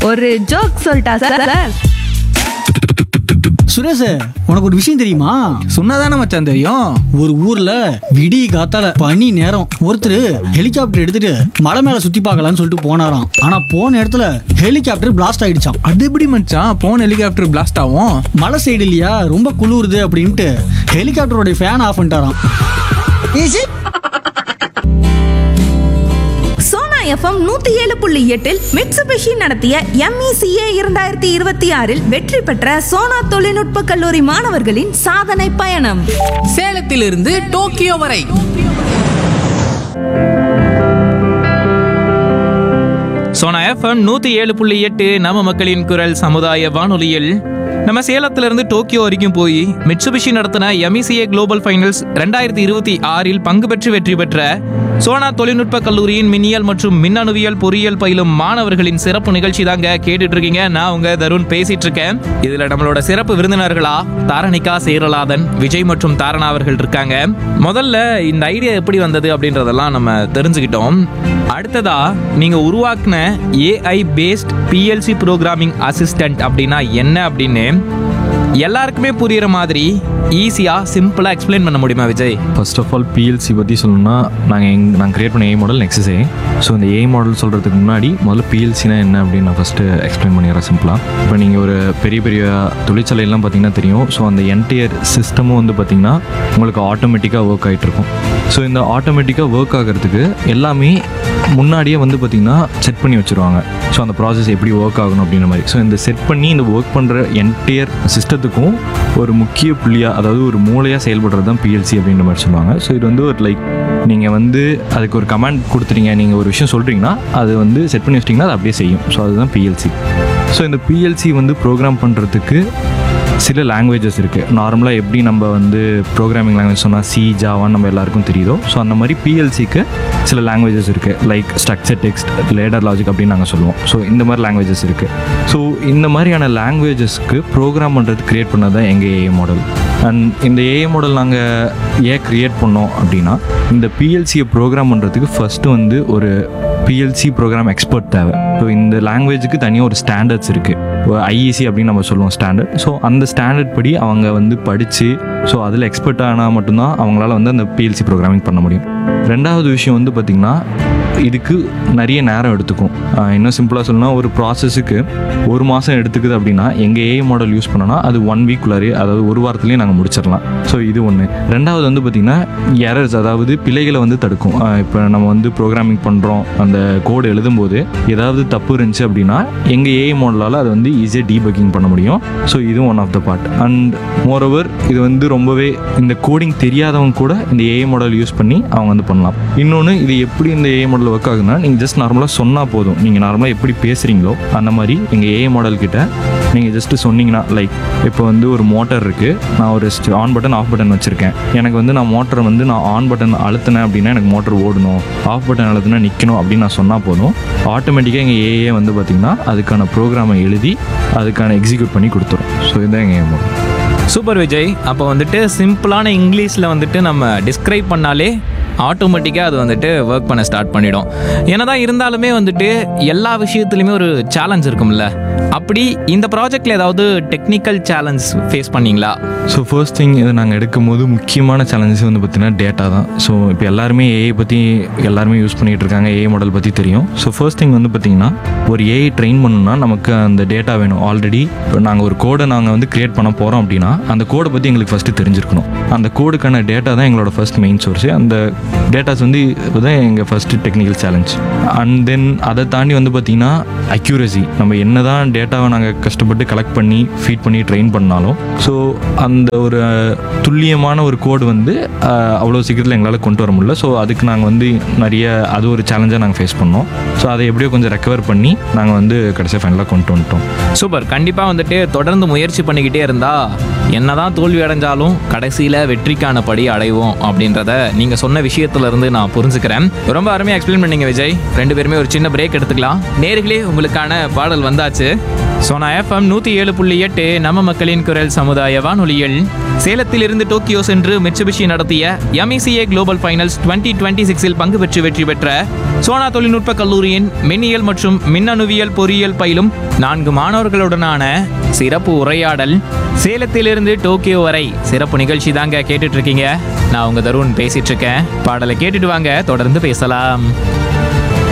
ஒரு ஜோக் சொல்லிட்டா sir sir Suresh உனக்கு ஒரு விஷயம் தெரியுமா சொன்னாதானே மச்சான் தெரியும் ஒரு ஊர்ல விடிய காத்தால பனி நேரம் ஒருத்தர் ஹெலிகாப்டர் எடுத்துட்டு மலை மேல சுத்தி பார்க்கலாம்னு சொல்லிட்டு போனாராம் ஆனா போன இடத்துல ஹெலிகாப்டர் பிளாஸ்ட் ஆயிடுச்சாம் அது எப்படி மச்சான் போன் ஹெலிகாப்டர் பிளாஸ்ட் ஆகும் மலை சைடு இல்லையா ரொம்ப குளிருது அப்படின்ட்டு ஹெலிகாப்டரோட ஃபேன் ஆஃப் பண்ணிட்டாராம் சோனா எஃப்எம் நூத்தி ஏழு புள்ளி எட்டில் மிட்சுபிஷி நடத்திய எம்இசிஏ இரண்டாயிரத்தி இருபத்தி ஆறில் வெற்றி பெற்ற சோனா தொழில்நுட்ப கல்லூரி மாணவர்களின் சாதனை பயணம் சேலத்திலிருந்து டோக்கியோ வரை சோனா எஃப்எம் நூத்தி ஏழு புள்ளி எட்டு நம்ம மக்களின் குரல் சமுதாய வானொலியில் நம்ம சேலத்துல இருந்து டோக்கியோ வரைக்கும் போய் மிட்சுபிஷி நடத்தின எம்இசிஏ குளோபல் ஃபைனல்ஸ் ரெண்டாயிரத்தி இருபத்தி ஆறில் பங்கு பெற்று வெற்றி பெற்ற சோனா தொழில்நுட்ப கல்லூரியின் மின்னியல் மற்றும் மின்னணுவியல் பொறியியல் பயிலும் மாணவர்களின் சிறப்பு நிகழ்ச்சி தாங்க கேட்டுட்டு இருக்கீங்க நான் உங்க தருண் பேசிட்டு இருக்கேன் இதுல நம்மளோட சிறப்பு விருந்தினர்களா தாரணிகா சேரலாதன் விஜய் மற்றும் தாரணா அவர்கள் இருக்காங்க முதல்ல இந்த ஐடியா எப்படி வந்தது அப்படின்றதெல்லாம் நம்ம தெரிஞ்சுக்கிட்டோம் அடுத்ததா நீங்க உருவாக்குன AI based PLC programming assistant அப்படின்னா என்ன அப்படின்னு எல்லாருக்குமே புரியுற மாதிரி ஈஸியா சிம்பிளா எக்ஸ்பிளைன் பண்ண முடியுமா Vijay first of all PLC பற்றி சொல்லணும்னா நாங்கள் எங் நாங்கள் கிரியேட் பண்ண a model nexus a so இந்த ஏ மாடல் சொல்கிறதுக்கு முன்னாடி முதல்ல பிஎல்சினா என்ன அப்படின்னு நான் ஃபஸ்ட்டு எக்ஸ்பிளைன் பண்ணிடுறேன் சிம்பிளாக இப்போ நீங்கள் ஒரு பெரிய பெரிய தொழிற்சாலையெல்லாம் பார்த்தீங்கன்னா தெரியும் ஸோ அந்த என்டையர் சிஸ்டமும் வந்து பார்த்திங்கன்னா உங்களுக்கு ஆட்டோமேட்டிக்காக ஒர்க் ஆகிட்டு இருக்கும் ஸோ இந்த ஆட்டோமேட்டிக்காக ஒர்க் ஆகிறதுக்கு எல்லாமே முன்னாடியே வந்து பார்த்திங்கன்னா செட் பண்ணி வச்சுருவாங்க ஸோ அந்த ப்ராசஸ் எப்படி ஒர்க் ஆகணும் அப்படின்ற மாதிரி ஸோ இந்த செட் பண்ணி இந்த ஒர்க் பண்ணுற என்டையர் சிஸ்டத்துக்கும் ஒரு முக்கிய புள்ளியாக அதாவது ஒரு மூளையாக செயல்படுறது தான் பிஎல்சி அப்படின்ற மாதிரி சொல்லுவாங்க ஸோ இது வந்து ஒரு லைக் நீங்கள் வந்து அதுக்கு ஒரு கமாண்ட் கொடுத்துட்டீங்க நீங்கள் ஒரு விஷயம் சொல்கிறீங்கன்னா அது வந்து செட் பண்ணி வச்சிட்டிங்கன்னா அது அப்படியே செய்யும் ஸோ அதுதான் பிஎல்சி ஸோ இந்த பிஎல்சி வந்து ப்ரோக்ராம் பண்ணுறதுக்கு சில லாங்குவேஜஸ் இருக்குது நார்மலாக எப்படி நம்ம வந்து ப்ரோக்ராமிங் லாங்குவேஜ் சொன்னால் சி ஜாவான்னு நம்ம எல்லாருக்கும் தெரியுதோ ஸோ அந்த மாதிரி பிஎல்சிக்கு சில லாங்குவேஜஸ் இருக்குது like structure text ladder logic அப்படின்னு நாங்கள் சொல்லுவோம் ஸோ இந்த மாதிரி லாங்குவேஜஸ் இருக்குது ஸோ இந்த மாதிரியான லாங்குவேஜஸ்க்கு ப்ரோக்ராம் பண்ணுறது க்ரியேட் பண்ணது தான் எங்கள் ஏஏ மாடல் அண்ட் இந்த ஏஏ மாடல் நாங்கள் ஏன் க்ரியேட் பண்ணோம் அப்படின்னா இந்த பிஎல்சியை ப்ரோக்ராம் பண்ணுறதுக்கு ஃபஸ்ட்டு வந்து ஒரு பிஎல்சி ப்ரோக்ராம் எக்ஸ்பர்ட் தேவை ஸோ இந்த லாங்குவேஜுக்கு தனியாக ஒரு ஸ்டாண்டர்ட்ஸ் இருக்குது ஐஇசி அப்படின்னு நம்ம சொல்லுவோம் ஸ்டாண்டர்ட் ஸோ அந்த ஸ்டாண்டர்ட் படி அவங்க வந்து படித்து ஸோ அதில் எக்ஸ்பர்ட் ஆனால் மட்டும்தான் அவங்களால வந்து அந்த பிஎல்சி ப்ரோக்ராமிங் பண்ண முடியும் ரெண்டாவது விஷயம் வந்து பார்த்திங்கன்னா இதுக்கு நிறைய நேரம் எடுத்துக்கும் ஆஹ் இன்னும் சிம்பிளாக சொல்லணும்னா ஒரு ப்ராசஸுக்கு ஒரு மாதம் எடுத்துக்குது அப்படின்னா எங்கள் ஏஐ மாடல் யூஸ் பண்ணோன்னா அது ஒன் வீக்குள்ளாரே அதாவது ஒரு வாரத்துலேயே நாங்கள் முடிச்சிடலாம் ஸோ இது ஒன்று ரெண்டாவது வந்து பார்த்திங்கன்னா எரர்ஸ் அதாவது பிழைகளை வந்து தடுக்கும் இப்போ நம்ம வந்து ப்ரோக்ராமிங் பண்ணுறோம் அந்த கோடு எழுதும்போது ஏதாவது தப்பு இருந்துச்சு அப்படின்னா எங்கள் ஏஐ மாடலால் அதை வந்து ஈஸியாக டீபக்கிங் பண்ண முடியும் ஸோ இதுவும் one of the part and moreover இது வந்து ரொம்பவே இந்த கோடிங் தெரியாதவங்க கூட இந்த ஏஐ மாடல் யூஸ் பண்ணி அவங்க வந்து பண்ணலாம் இன்னொன்று இது எப்படி இந்த ஏஐ மாடல் ஒர்க் ஆகுதுன்னா நீங்கள் ஜஸ்ட் நார்மலாக சொன்னால் போதும் நீங்கள் நார்மலாக எப்படி பேசுகிறீங்களோ அந்த மாதிரி எங்கள் ஏஐ மாடல் கிட்ட நீங்கள் ஜஸ்ட்டு சொன்னீங்கன்னா லைக் இப்போ வந்து ஒரு மோட்டர் இருக்குது நான் ஒரு ஆன் பட்டன் ஆஃப் பட்டன் வச்சுருக்கேன் எனக்கு வந்து நான் மோட்டரை வந்து நான் ஆன் பட்டன் அழுத்தினேன் அப்படின்னா எனக்கு மோட்டர் ஓடணும் ஆஃப் பட்டன் அழுத்தினா நிற்கணும் அப்படின்னு நான் சொன்னால் போதும் ஆட்டோமேட்டிக்காக எங்கள் ஏஏ வந்து பார்த்திங்கன்னா அதுக்கான ப்ரோக்ராமை எழுதி அதுக்கான எக்ஸிக்யூட் பண்ணி கொடுத்துரும் ஸோ இதுதான் எங்கள் ஏஐ மாடல் சூப்பர் விஜய் அப்போ வந்துட்டு சிம்பிளான இங்கிலீஷில் வந்துட்டு நம்ம டிஸ்கிரைப் பண்ணாலே ஆட்டோமேட்டிக்காக அது வந்துட்டு ஒர்க் பண்ண ஸ்டார்ட் பண்ணிடும் என்னதான் இருந்தாலுமே வந்துட்டு எல்லா விஷயத்துலையுமே ஒரு சேலஞ்ச் இருக்கும்ல அப்படி இந்த ப்ராஜெக்டில் ஏதாவது டெக்னிக்கல் சேலஞ்ச் ஃபேஸ் பண்ணீங்களா ஸோ ஃபர்ஸ்ட் திங் இது நாங்கள் எடுக்கும்போது முக்கியமான சேலஞ்சஸ் வந்து பார்த்திங்கன்னா டேட்டா தான் ஸோ இப்போ எல்லாருமே ஏஐ பற்றி எல்லாருமே யூஸ் பண்ணிகிட்டு இருக்காங்க ஏஐ மாடல் பற்றி தெரியும் ஸோ ஃபர்ஸ்ட் திங் வந்து பார்த்திங்கன்னா ஒரு ஏஐ ட்ரெயின் பண்ணணும்னா நமக்கு அந்த டேட்டா வேணும் ஆல்ரெடி இப்போ நாங்கள் ஒரு கோடை நாங்கள் வந்து க்ரியேட் பண்ண போகிறோம் அப்படின்னா அந்த கோடை பற்றி எங்களுக்கு ஃபஸ்ட்டு தெரிஞ்சிருக்கணும் அந்த கோடுக்கான டேட்டா தான் எங்களோட ஃபர்ஸ்ட் மெயின் சோர்ஸ் அந்த டேட்டாஸ் வந்து இதுதான் எங்கள் first technical challenge and then அதை தாண்டி வந்து பார்த்திங்கன்னா அக்யூரசி நம்ம என்ன தான் டேட்டாவை நாங்கள் கஷ்டப்பட்டு கலெக்ட் பண்ணி ஃபீட் பண்ணி ட்ரெயின் பண்ணாலும் ஸோ அந்த ஒரு அஹ், துல்லியமான ஒரு கோடு வந்து அஹ், அவ்வளோ சீக்கிரத்தில் எங்களால் கொண்டு வர முடியல ஸோ அதுக்கு நாங்கள் வந்து நிறைய அது ஒரு சேலஞ்சாக நாங்கள் ஃபேஸ் பண்ணோம் ஸோ அதை எப்படியோ கொஞ்சம் ரெக்கவர் பண்ணி நாங்கள் வந்து கடைசியாக ஃபைனலாக கொண்டு வந்துட்டோம் சூப்பர் கண்டிப்பாக வந்துட்டு தொடர்ந்து முயற்சி பண்ணிக்கிட்டே இருந்தா என்னதான் தோல்வி அடைஞ்சாலும் கடைசியில் வெற்றிக்கான படி அடைவோம் அப்படின்றத நீங்கள் சொன்ன விஷயத்துல இருந்து நான் புரிஞ்சுக்கிறேன் ரொம்ப அருமையாக எக்ஸ்பிளைன் பண்ணீங்க விஜய் ரெண்டு பேருமே ஒரு சின்ன பிரேக் எடுத்துக்கலாம் நேர்களே உங்களுக்கான பாடல் வந்தாச்சு சோனா எஃப்எம் நூற்றி ஏழு புள்ளி எட்டு நம்ம மக்களின் குரல் சமுதாய வானொலியில் சேலத்தில் இருந்து டோக்கியோ சென்று மிட்சுபிஷி நடத்திய MECA global finals twenty twenty சிக்ஸில் பங்கு பெற்று வெற்றி பெற்ற சோனா தொழில்நுட்ப கல்லூரியின் மின்னியல் மற்றும் மின்னணுவியல் பொறியியல் பயிலும் நான்கு மாணவர்களுடனான சிறப்பு உரையாடல் சேலத்திலிருந்து டோக்கியோ வரை சிறப்பு நிகழ்ச்சி தாங்க கேட்டுட்டு இருக்கீங்க நான் உங்க தருண் பேசிட்டு இருக்கேன் பாடலை கேட்டுட்டு வாங்க தொடர்ந்து பேசலாம்